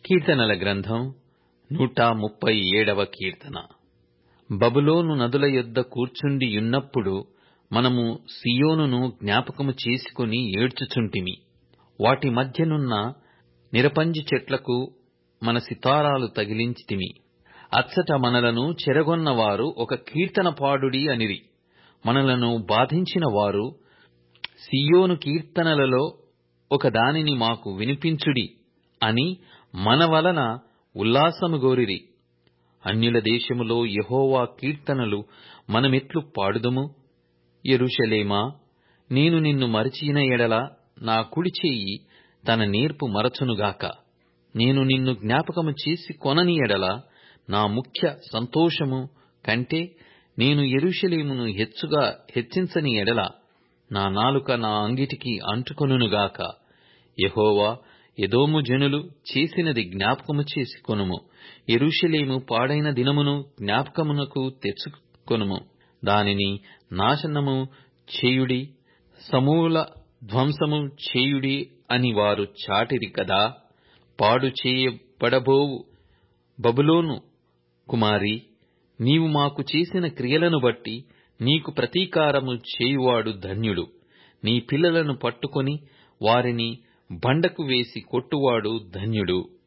కీర్తనల గ్రంథం నూట ముప్పై ఏడవ కీర్తన బబులోను నదుల యొద్ద కూర్చుండి యున్నప్పుడు మనము సియోనును జ్ఞాపకము చేసుకొని ఏడ్చుచుంటిమి వాటి మధ్యనున్న నిరపంజి చెట్లకు మన సితారాలు తగిలించితిమి అచ్చట మనలను చెరగొన్నవారు ఒక కీర్తన పాడుడి అనిరి మనలను బాధించిన వారు సియోను కీర్తనలలో ఒక దానిని మాకు వినిపించుడి అని మన వలన ఉల్లాసము గోరిరి అన్యుల దేశములో యెహోవా కీర్తనలు మనమెట్లు పాడుదుము యెరూషలేమా నేను నిన్ను మరచిన ఎడల నా కుడి చెయ్యి తన నేర్పు మరచునుగాక నేను నిన్ను జ్ఞాపకము చేసి కొనని ఎడల నా ముఖ్య సంతోషము కంటే నేను యెరూషలేమును హెచ్చుగా హెచ్చించని ఎడల నా నాలుక నా అంగిటికి అంటుకొనుగాక యెహోవా ఎదోము జనులు చేసినది జ్ఞాపకము చేసుకొనుము యెరూషలేము పాడైన దినమును జ్ఞాపకమునకు తెచ్చుకొనుము దానిని నాశనము చేయుడి సమూల ధ్వంసము చేయుడి అని వారు చాటిరి కదా పాడు చేయబడబోవు బబులోను కుమారీ నీవు మాకు చేసిన క్రియలను బట్టి నీకు ప్రతీకారము చేయువాడు ధన్యుడు నీ పిల్లలను పట్టుకొని వారిని బండకు వేసి కొట్టువాడు ధన్యుడు